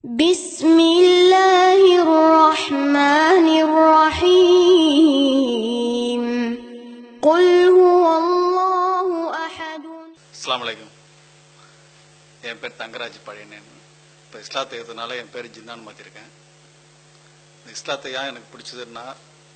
بسم الله الرحمن الرحيم قل هو الله أحد அஸ்ஸலாமு அலைக்கும் என் பேர் தங்கராஜ் பழையனேன் இப்போ இஸ்லாத்தை ஏற்றதுனால என் பேர் ஜின்னான்னு மாற்றிருக்கேன் இந்த இஸ்லாத்தை ஏன் எனக்கு பிடிச்சதுன்னா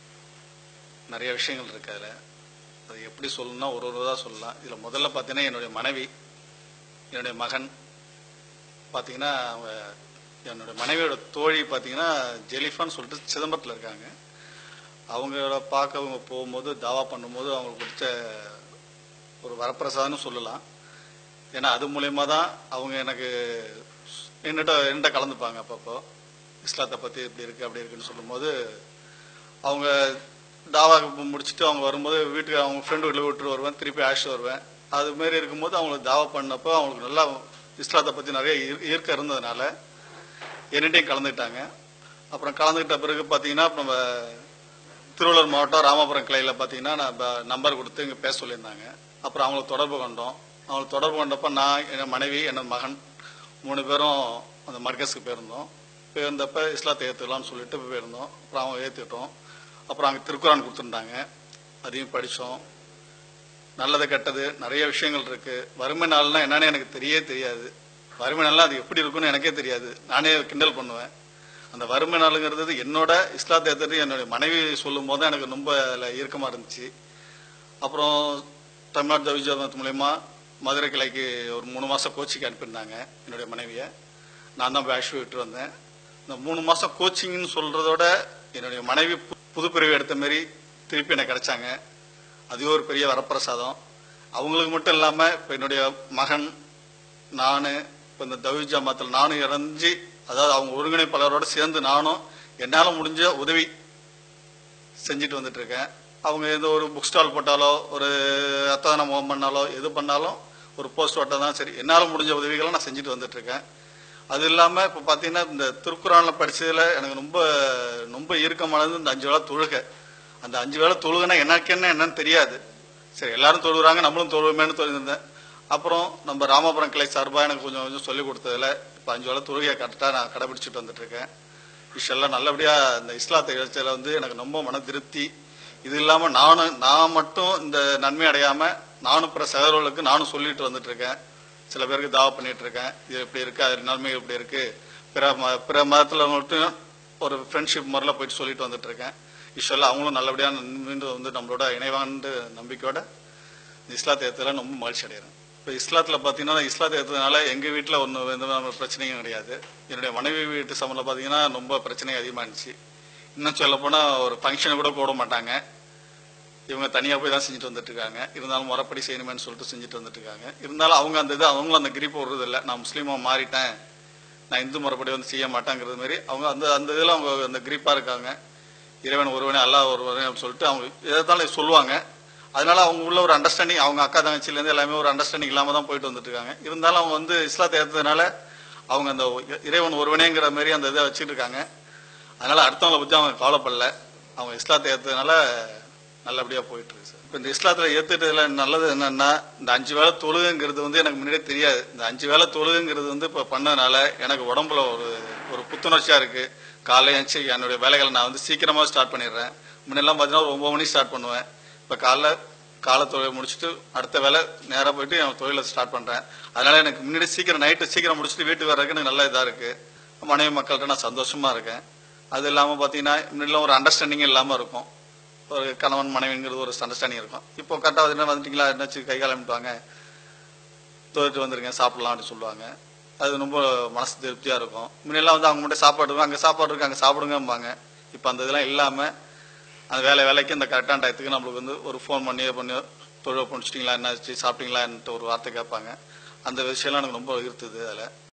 நிறைய விஷயங்கள் இருக்கு அதில் அது எப்படி சொல்லணும்னா ஒரு ஒரு தான் சொல்லலாம் இதில் முதல்ல பார்த்தீங்கன்னா என்னுடைய மனைவி என்னுடைய மகன் பார்த்தீங்கன்னா அவங்க என்னுடைய மனைவியோட தோழி பார்த்தீங்கன்னா ஜெலிஃபான்னு சொல்லிட்டு சிதம்பரத்தில் இருக்காங்க அவங்களோட பார்க்க அவங்க போகும்போது தாவா பண்ணும்போது அவங்களுக்கு பிடிச்ச ஒரு வரப்பிரசாதம்னு சொல்லலாம் ஏன்னா அது மூலயமா தான் அவங்க எனக்கு என்னிட்ட என்னிட்ட கலந்துப்பாங்க அப்பப்போ இஸ்லாத்தை பற்றி இப்படி இருக்கு அப்படி இருக்குன்னு சொல்லும்போது அவங்க தாவாக்கு முடிச்சுட்டு அவங்க வரும்போது வீட்டுக்கு அவங்க ஃப்ரெண்டு வீட்டில் விட்டுட்டு வருவேன் திருப்பி அழைச்சிட்டு வருவேன் அது மாரி இருக்கும்போது அவங்களுக்கு தாவா பண்ணப்போ அவங்களுக்கு நல்லா இஸ்லாத்தை பற்றி நிறைய ஈர்- ஈர்க்கம் இருந்ததுனால என்னிட்டையும் கலந்துக்கிட்டாங்க அப்புறம் கலந்துக்கிட்ட பிறகு பார்த்தீங்கன்னா நம்ம திருவள்ளூர் மாவட்டம் ராமபுரம் கிளையில் பார்த்தீங்கன்னா நான் நம்பர் கொடுத்து இங்கே பேச சொல்லியிருந்தாங்க அப்புறம் அவங்கள தொடர்பு கொண்டோம் அவங்கள தொடர்பு கொண்டப்ப நான் என் மனைவி என் மகன் மூணு பேரும் அந்த மர்கஸுக்கு போயிருந்தோம் போயிருந்தப்ப இஸ்லாத்தை ஏற்றுக்கலாம்னு சொல்லிட்டு போயிருந்தோம் அப்புறம் அவங்க ஏற்றுக்கிட்டோம் அப்புறம் அங்கே திருக்குறான் கொடுத்துருந்தாங்க அதையும் படித்தோம் நல்லது கெட்டது நிறைய விஷயங்கள் இருக்கு வறுமை நாள்னா என்னன்னு எனக்கு தெரியவே தெரியாது வறுமை நாள்னா அது எப்படி இருக்கும்னு எனக்கே தெரியாது நானே கிண்டல் பண்ணுவேன் அந்த வறுமை நாளுங்கிறது என்னோட இஸ்லாத்தை ஏற்றது என்னுடைய மனைவி சொல்லும் போது எனக்கு ரொம்ப அதில் ஈர்க்கமாக இருந்துச்சு அப்புறம் தமிழ்நாடு தவிஜாமத்து மூலயமா மதுரை கிளைக்கு ஒரு மூணு மாதம் கோச்சிங் அனுப்பியிருந்தாங்க என்னுடைய மனைவியை நான் தான் போய் அழைச்சி விட்டு வந்தேன் இந்த மூணு மாதம் கோச்சிங்னு சொல்கிறதோட என்னுடைய மனைவி பு- புதுப்பிரிவு எடுத்த மாரி திருப்பி எனக்கு கிடைச்சாங்க அதுவே ஒரு பெரிய வரப்பிரசாதம் அவங்களுக்கு மட்டும் இல்லாமல் இப்போ என்னுடைய மகன் நான் இப்போ இந்த தவிஜ் ஜமாத்தில் நானும் இறஞ்சி அதாவது அவங்க ஒருங்கிணைப்பாளரோட சேர்ந்து நானும் என்னால் முடிஞ்ச உதவி செஞ்சுட்டு வந்துட்டு இருக்கேன் அவங்க எந்த ஒரு புக் ஸ்டால் போட்டாலோ ஒரு அத்தானம் ஹோம் பண்ணாலோ எது பண்ணாலும் ஒரு போஸ்ட் ஓட்ட தான் சரி என்னால் முடிஞ்ச உதவிகளை நான் செஞ்சுட்டு வந்துட்டு இருக்கேன் அது இல்லாமல் இப்போ பார்த்தீங்கன்னா இந்த திருக்குறானில் படிச்சதுல எனக்கு ரொம்ப ரொம்ப ஈர்க்கமானது இந்த அஞ்சு வேளை தொழுகை அந்த அஞ்சு வேளை தொழுகைனா எனக்கு என்ன என்னன்னு தெரியாது சரி எல்லாரும் தொழுகிறாங்க நம்மளும் தொழுவோமேனு தொழுந்திருந்தேன் அப்புறம் நம்ம ராமபுரம் கிளை சார்பாக எனக்கு கொஞ்சம் கொஞ்சம் சொல்லிக் கொடுத்ததுல இப்போ அஞ்சு வேளை தொழுகையை கரெக்டாக நான் கடைபிடிச்சிட்டு வந்துட்டு இருக்கேன் இஷெல்லாம் நல்லபடியாக இந்த இஸ்லாத்தை இழைச்சல வந்து எனக்கு ரொம்ப மன திருப்தி இது இல்லாமல் நானும் நான் மட்டும் இந்த நன்மை அடையாமல் நானும் பிற சகோதரர்களுக்கு நானும் சொல்லிட்டு வந்துட்டு இருக்கேன் சில பேருக்கு தாவா பண்ணிட்டு இருக்கேன் இது எப்படி இருக்கு அது நன்மை எப்படி இருக்கு பிற ம பிற மதத்தில் மட்டும் ஒரு ஃப்ரெண்ட்ஷிப் முறையில் போயிட்டு சொல்லிட்டு வந்துட்டு இருக்கேன் இஷெல்லாம் அவங்களும் நல்லபடியாக மீண்டும் வந்து நம்மளோட இணைவான்னு நம்பிக்கையோட இந்த இஸ்லாத்தை ஏற்றல ரொம்ப மகிழ்ச்சி அடைகிறேன் இப்போ இஸ்லாத்தில் பார்த்தீங்கன்னா இஸ்லாத்தை ஏற்றதுனால எங்கள் வீட்டில் ஒன்றும் எந்த விதமான பிரச்சனையும் கிடையாது என்னுடைய மனைவி வீட்டு சம்மந்தம் பார்த்தீங்கன்னா ரொம்ப பிரச்சனை அதிகமாக இருந்துச்சு இன்னும் சொல்லப்போனால் ஒரு ஃபங்க்ஷன் கூட போட மாட்டாங்க இவங்க தனியாக போய் தான் செஞ்சுட்டு வந்துட்டு இருக்காங்க இருந்தாலும் முறைப்படி செய்யணுமேனு சொல்லிட்டு செஞ்சுட்டு வந்துட்டு இருக்காங்க இருந்தாலும் அவங்க அந்த இது அவங்களும் அந்த கிரிப் விடுறது இல்லை நான் முஸ்லீமாக மாறிட்டேன் நான் இந்து முறைப்படி வந்து செய்ய மாட்டேங்கிறது மாதிரி அவங்க அந்த அந்த இதில் அவங்க அந்த கிரிப்பாக இருக்காங்க இறைவன் ஒருவனே அல்லாஹ் ஒருவனே அப்படின்னு சொல்லிட்டு அவங்க எதாலும் சொல்லுவாங்க அதனால அவங்க உள்ள ஒரு அண்டர்ஸ்டாண்டிங் அவங்க அக்கா தங்கச்சிலேருந்து எல்லாமே ஒரு அண்டர்ஸ்டாண்டிங் இல்லாமல் தான் போயிட்டு வந்துட்டு இருக்காங்க இருந்தாலும் அவங்க வந்து இஸ்லாத்தை ஏற்றதுனால அவங்க அந்த இறைவன் ஒருவனேங்கிற மாதிரி அந்த இதை வச்சுட்டு இருக்காங்க அதனால அடுத்தவங்களை பற்றி அவங்க கவலைப்படல அவங்க இஸ்லாத்தை ஏற்றதுனால நல்லபடியாக போயிட்டு இருக்கு சார் இப்போ இந்த இஸ்லாத்தில் ஏற்றுட்டதுல நல்லது என்னன்னா இந்த அஞ்சு வேளை தொழுகைங்கிறது வந்து எனக்கு முன்னாடியே தெரியாது இந்த அஞ்சு வேளை தொழுகைங்கிறது வந்து இப்போ பண்ணதுனால எனக்கு உடம்புல ஒரு ஒரு புத்துணர்ச்சியாக இருக்கு காலையில் எழுந்துச்சு என்னுடைய வேலைகளை நான் வந்து சீக்கிரமாக ஸ்டார்ட் பண்ணிடுறேன் முன்னெல்லாம் பார்த்தீங்கன்னா ஒரு ஒன்பது மணிக்கு ஸ்டார்ட் பண்ணுவேன் இப்போ காலைல காலை தொழிலை முடிச்சுட்டு அடுத்த வேலை நேராக போயிட்டு என் தொழிலை ஸ்டார்ட் பண்ணுறேன் அதனால எனக்கு முன்னாடி சீக்கிரம் நைட்டு சீக்கிரம் முடிச்சுட்டு வீட்டுக்கு வர்றதுக்கு எனக்கு நல்ல இதாக இருக்கு மனைவி மக்கள்கிட்ட நான் சந்தோஷமா இருக்கேன் அது இல்லாமல் பார்த்தீங்கன்னா முன்னாடிலாம் ஒரு அண்டர்ஸ்டாண்டிங் இல்லாமல் இருக்கும் ஒரு கணவன் மனைவிங்கிறது ஒரு அண்டர்ஸ்டாண்டிங் இருக்கும் இப்போ கரெக்டாக என்ன வந்துட்டீங்களா என்னாச்சு கை காலமிட்டுவாங்க தோட்டு வந்துருங்க சாப்பிடலாம் அப்படின்னு சொல்லுவாங்க அது ரொம்ப மனசு திருப்தியாக இருக்கும் முன்னெல்லாம் வந்து அவங்க மட்டும் சாப்பாடு இருக்கும் அங்கே சாப்பாடு இருக்கு அங்கே சாப்பிடுங்கம்பாங்க இப்போ அந்த இதெல்லாம் இல்லாமல் அந்த வேலை வேலைக்கு அந்த கரெக்டான டயத்துக்கு நம்மளுக்கு வந்து ஒரு ஃபோன் பண்ணி பண்ணி தொழில் முடிச்சிட்டிங்களா என்னாச்சு சாப்பிட்டீங்களான்ட்டு ஒரு வார்த்தை கேட்பாங்க அந்த விஷயம்லாம் எனக்கு ரொம்ப ஈர்த்துது அதில்